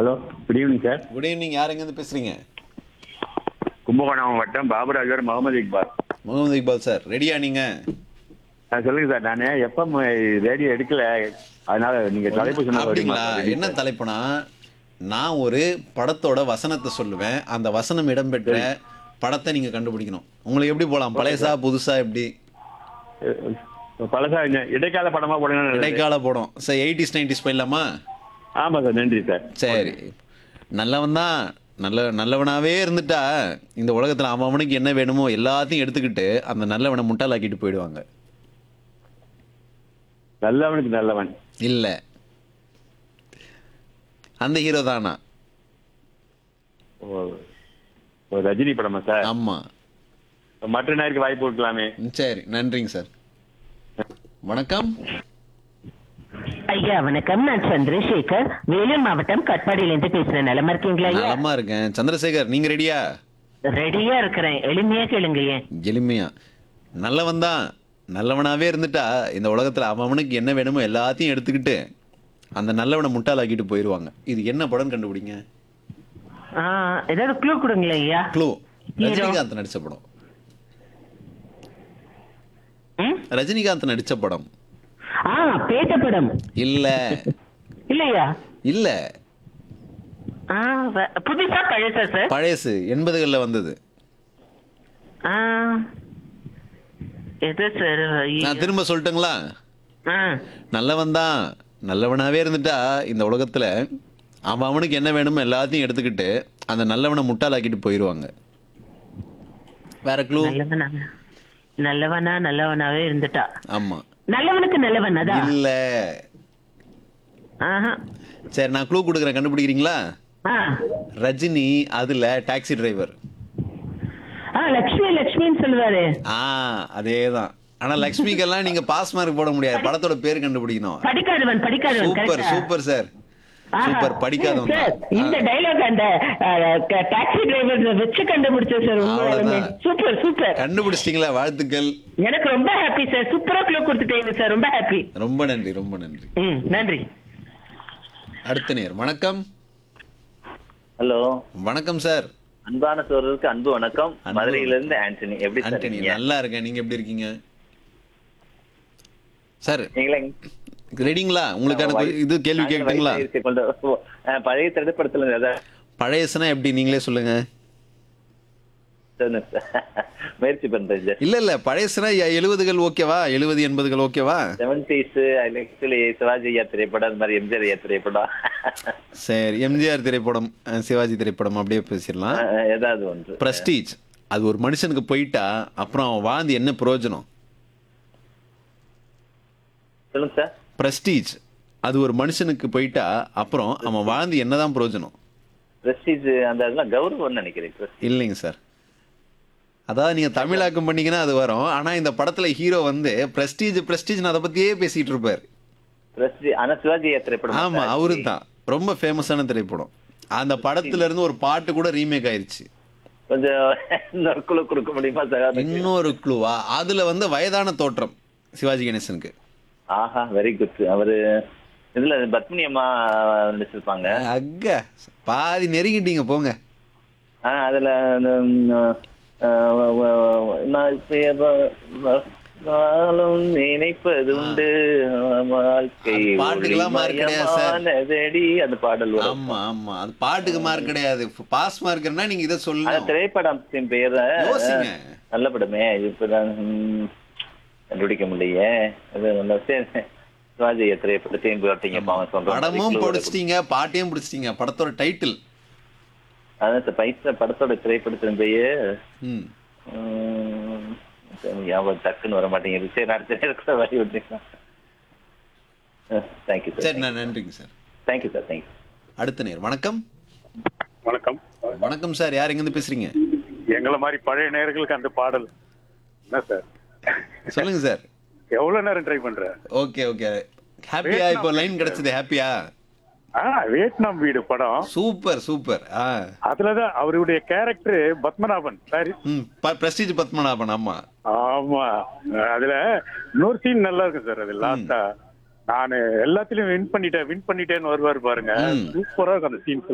Hello good evening sir good evening யார் எங்கேருந்து பேசுறீங்க கும்பகோணம் வட்டம் பாபுராஜர் முகமது இக்பால் முகமது இக்பால் சார் ரெடியா நீங்க ஆ, சொல்லுங்க சார் நான் எஃப்எம் ரேடியோ எடுக்கல அதனால நீங்க தலைப்பு சொன்ன அப்படிங்களா என்ன தலைப்புனா நான் ஒரு படத்தோட வசனத்தை சொல்லுவேன் அந்த வசனம் இடம்பெற்ற படத்தை நீங்க கண்டுபிடிக்கணும் உங்களுக்கு எப்படி போலாம் பழையசா புதுசா எப்படி பழசா இந்த இடைக்கால படமா போடுங்க இடைக்கால படம் சார் எயிட்டிஸ் நைன்டிஸ் போயிடலாமா ஆமா சார் நன்றி சார் சரி நல்லவன் தான் நல்ல நல்லவனாவே இருந்துட்டா இந்த உலகத்துல அவன் அவனுக்கு என்ன வேணுமோ எல்லாத்தையும் எடுத்துக்கிட்டு அந்த நல்லவனை முட்டாளாக்கிட்டு போயிடுவாங்க நல்லவனுக்கு நல்லவன் இல்ல அந்த ஹீரோ தானா ஓ ஓ, ரஜினி படமா சார் ஆமா மற்ற நேருக்கு வாய்ப்பு கொடுக்கலாமே ம், சரி நன்றிங்க சார் வணக்கம் ஐயா வணக்கம் நான் சந்திரசேகர் வேலூர் மாவட்டம் கட்பாடியிலிருந்து பேசுறேன் நலமா இருக்கீங்களா ஐயா நலமா இருக்கேன் சந்திரசேகர் நீங்க ரெடியா ரெடியா இருக்கிறேன் எளிமையா கேளுங்க ஏன் எளிமையா நல்லவன் தான் நல்லவனாவே இருந்துட்டா இந்த உலகத்துல அவன் அவனுக்கு என்ன வேணுமோ எல்லாத்தையும் எடுத்துக்கிட்டு அந்த நல்லவனை முட்டாளாக்கிட்டு போயிடுவாங்க இது என்ன படம் கண்டுபிடிங்க ஏதாவது க்ளூ கொடுங்களேன் ஐயா க்ளூ Hero. ரஜினிகாந்த் நடிச்ச படம் ம்? ரஜினிகாந்த் நடிச்ச படம் ஆ பேட்ட படம் இல்ல இல்லையா இல்ல ஆ, வ- புதுசா பழசா சார் பழசு எண்பதுகள்ல வந்தது ஆ, எது சார் நான் திரும்ப சொல்லட்டுங்களா ஆ நல்லவன் தான் நல்லவனாவே இருந்துட்டா இந்த உலகத்துல அவன் அவனுக்கு என்ன வேணுமோ எல்லாத்தையும் எடுத்துக்கிட்டு அந்த நல்லவனை முட்டாளாக்கிட்டு போயிடுவாங்க வேற க்ளூ நல்லவனா நல்லவனா நல்லவனாவே இருந்துட்டா ஆமா நல்லவனுக்கு நல்லவன் அதான் இல்ல ஆஹா. சரி நான் க்ளூ கொடுக்குறேன் கண்டுபிடிக்கிறீங்களா ஆ ரஜினி அதுல டாக்ஸி டிரைவர் ஆ லக்ஷ்மி லக்ஷ்மின்னு சொல்லுவாரு ஆ அதேதான் ஆனா லக்ஷ்மிக்கெல்லாம் நீங்க பாஸ் மார்க் போட முடியாது படத்தோட பேர் கண்டுபிடிக்கணும் படிக்காதவன் படிக்காதவன் சூப்பர் correct ஆ? சூப்பர் சார் ஆஹா. சூப்பர் படிக்காதவன் சார், தான். இந்த ஆ. டைலாக் அந்த டாக்ஸி டிரைவர் வச்சு கண்டுபிடிச்சேன் சார் உண்மையாலுமே அவ்வளவுதான். சூப்பர் சூப்பர் கண்டுபிடிச்சிட்டீங்களா வாழ்த்துக்கள் எனக்கு ரொம்ப ஹாப்பி சார் சூப்பரா க்ளூ கொடுத்துட்டீங்க சார் ரொம்ப ஹாப்பி ரொம்ப நன்றி ரொம்ப நன்றி ம் நன்றி அடுத்த நேர் வணக்கம் ஹலோ வணக்கம் சார் அன்பான சோழருக்கு அன்பு வணக்கம் அன்பு. மதுரையில இருந்து ஆண்டனி எப்படி சார் ஆண்டனி இருக்கீங்க? நல்லா இருக்கேன் நீங்க எப்படி இருக்கீங்க சார் நீங்களா ரெடிங்களா உங்களுக்கான வயசு- இது கேள்வி நாங்க கேட்குங்களா வயசு கொண்டு ஓ, அஹ், பழைய திரைப்படத்துல ஏதாவது பழையசுனா எப்படி நீங்களே சொல்லுங்க சொல்லுங்க சார். முயற்சி பண்றேன் சார் இல்ல இல்ல பழையசுனா எழுபதுகள் ஓகேவா எழுபது எண்பதுகள் ஓகேவா செவன்டிஸ் ஆக்சுவலி சிவாஜி ஐயா திரைப்படம் அது மாதிரி எம்ஜிஆர் ஐயா திரைப்படம் சரி எம்ஜிஆர் திரைப்படம் அஹ், சிவாஜி திரைப்படம் அப்படியே பேசிடலாம் அஹ், ஏதாவது ஒன்று பிரஸ்டீஜ் அது ஒரு மனுஷனுக்கு போயிட்டா அப்புறம் அவன் வாழ்ந்து என்ன பிரயோஜனம் சொல்லுங்க சார் பிரஸ்டீஜ் அது ஒரு மனுஷனுக்கு போயிட்டா அப்புறம் அவன் வாழ்ந்து என்னதான் பிரயோஜனம் பிரஸ்டீஜ் அந்த இதெல்லாம் கௌரவம்னு நினைக்கிறேன் Prestige. இல்லைங்க சார் அதாவது நீங்க தமிழாக்கம் பண்ணீங்கன்னா அது வரும் ஆனா இந்த படத்துல ஹீரோ வந்து பிரஸ்டீஜ் பிரஸ்டீஜ் அதை பத்தியே பேசிட்டு இருப்பாரு Prestige. ஆனா சிவாஜி ஐயா திரைப்படம் ஆமா தான் அவரு தான் ரொம்ப ஃபேமஸான திரைப்படம் அந்த படத்துல இருந்து ஒரு பாட்டு கூட ரீமேக் ஆயிருச்சு கொஞ்சம் இன்னொரு குழு கொடுக்க முடியுமா சார் இன்னொரு க்ளூவா அதுல வந்து வயதான தோற்றம் சிவாஜி கணேசனுக்கு ஆஹா வெரி குட் அவரு இதுல பத்மினி அம்மா நடிச்சிருப்பாங்க அக்க பாதி நெருங்கிட்டீங்க போங்க ஆ, அதுல அந்த, ம், ஆ, வ- வ- நான் இப்ப வ- வ- வாழும் நினைப்பது உண்டு வாழ்க்கை அது பாட்டுக்கெல்லாம் mark கிடையாது சார். ஒளிமயமானதடி அந்த பாடல் வரும் ஆமா ஆமா அது பாட்டுக்கு மார்க் கிடையாது பாஸ் மார்க்னா நீங்க இதை அந்த சொல்லணும் திரைப்படத்தின் பெயர் யோசிங்க. நல்ல படமே இப்பதான் ம், கண்டுபிடிக்க முடியல அது நல்ல சரி சிவாஜி திரைப்படத்தையும் போட்டீங்க பாவம் சொல்றேன் படமும் பிடிச்சிட்டீங்க பாட்டையும் பிடிச்சிட்டீங்க படத்தோட டைட்டில் அதான் சார் பைசா படத்தோட திரைப்படத்தின் பெயர் ம் உம், சரி, ஞாபகம் டக்குன்னு வர மாட்டேங்குது சரி அடுத்த நேரத்தில் வழி விட்டுருக்கேன் தேங்க்யூ சரி சார் நான் நன்றிங்க சார் தேங்க்யூ சார் தேங்க்யூ அடுத்த நேர் வணக்கம் வணக்கம் வணக்கம் சார் யார் எங்கேருந்து பேசுறீங்க எங்களை மாதிரி பழைய நேர்களுக்கு அந்த பாடல் என்ன சார் சொல்லுங்க சார் எவ்வளவு நேரம் ட்ரை பண்ற ஓகே ஓகே ஹாப்பியா இப்போ லைன் கிடைச்சது ஹாப்பியா ஆ வியட்நாம் வீடு படம் சூப்பர் சூப்பர் ஆ அதுலதான் அவருடைய கேரக்டர் பத்மநாபன் சாரி ம் பிரஸ்டீஜ் பத்மநாபன் ஆமா ஆமா அதுல இன்னொரு சீன் நல்லா இருக்கும் சார் அது லாஸ்டா நானு எல்லாத்துலயும் வின் பண்ணிட்டேன் வின் பண்ணிட்டேன்னு வருவாரு பாருங்க ம். சூப்பரா இருக்கும் அந்த சீன்